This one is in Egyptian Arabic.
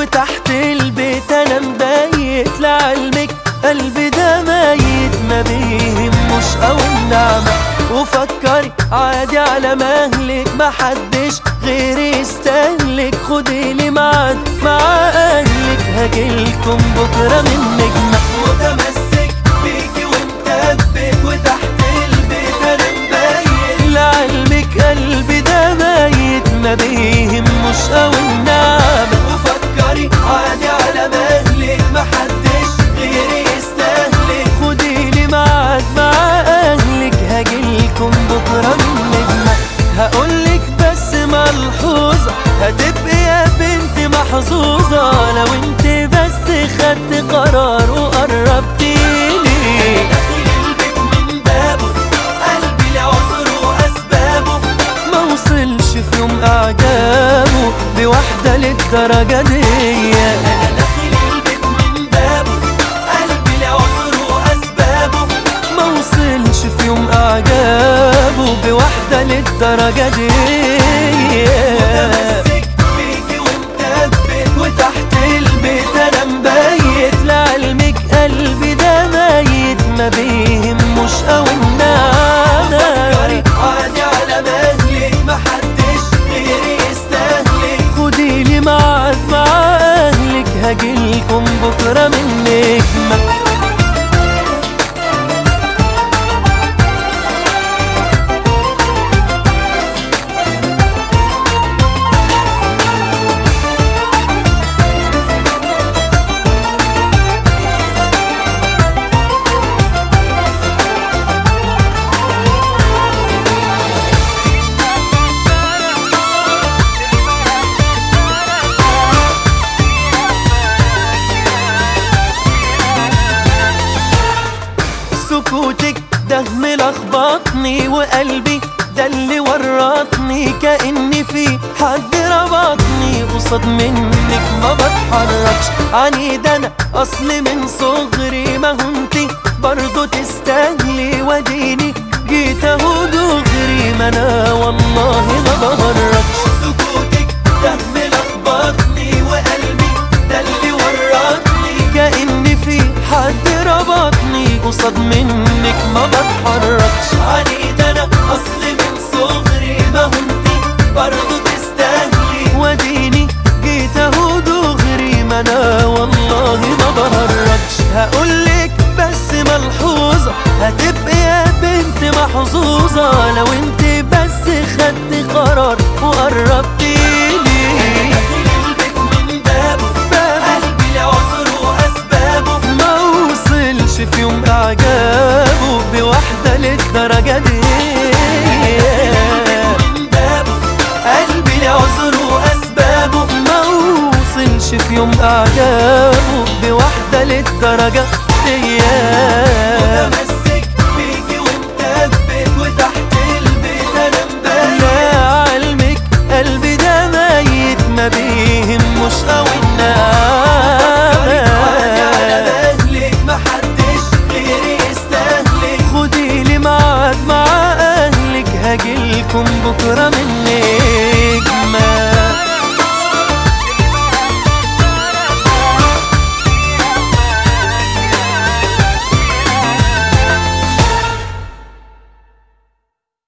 وتحت البيت انا مبيت لعلمك قلبي ده ميت ما بيهموش او النعمة وفكري عادي على مهلك محدش غيري يستهلك خدي لي ميعاد مع اهلك هجيلكم بكرة من نجمة متمسك بيكي ومثبت وتحت البيت انا مبيت لعلمك قلبي ده ميت ما بيهموش او النعمة وفكري عادي على مهلك محدش غيري يستهلك خدي لي ميعاد مع اهلك هجيلكم بكرة من نجمة هقولك بس ملحوظة هتبقي يا بنتي محظوظة لو انت بس خدت قرار وقربتيلي من بابه قلبي له عذر واسبابه ما وصلش في يوم اعجابه بواحدة للدرجة دي انا داخل البيت من بابه قلبي له عذر واسبابه ما وصلش في يوم اعجابه بواحدة للدرجة دي متمسك بيكي ومثبت وتحت البيت انا مبيت لعلمك قلبي ده ميت ما بيهموش او النعمة عادي على مهلك محدش غيري يستهلك خدي لي ميعاد مع اهلك هجيلكم بكرة من نجمة سكوتك ده ملخبطني وقلبي ده اللي ورطني كأني في حد ربطني قصاد منك ما بتحركش عنيد انا اصل من صغري ما هنتي برضو تستاهلي وديني جيت اهو دغري ما انا والله ما بهرجش سكوتك ده ملخبطني وقلبي ده اللي ورطني كأني في حد ربطني قصاد منك ما بتحركش عنيد انا اصل من صغري ما هنتي برضو تستاهلي وديني جيت اهو دغري ما انا والله ما بهرجش هقولك بس ملحوظة هتبقي يا بنت محظوظة لو انت بس خدت قرار وقربتيلي من بابه قلبي له عذر واسبابه ما وصلش في يوم اعجابه بواحدة للدرجة دي من بابه قلبي له عذر واسبابه ما وصلش في يوم اعجابه بواحدة للدرجة دي متمسك بيكي ومثبت وتحت البيت انا مبين لعلمك قلبي ده ميت ما بيهموش او النعمة خدي لي ميعاد مع اهلك هجيلكم بكره من